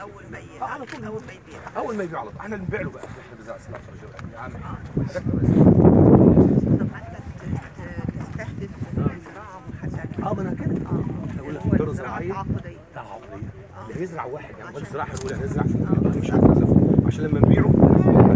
اول ما ي- آه، على طول اول ما يبيع اول ما يبيع على طول احنا اللي نبيع له بقى احنا بزرع سلاح رجل يعني حاجات طب ما انت ت- ت- تستهدف زراعه محدده اه ما انا كده اه أقول لك هو الدورة الزراعه الزراعية. التعاقديه تعاقديه آه. اللي هيزرع واحد يعني عشان- الزراعه الاولى نزرع آه. مش هنكلفه عشان لما نبيعه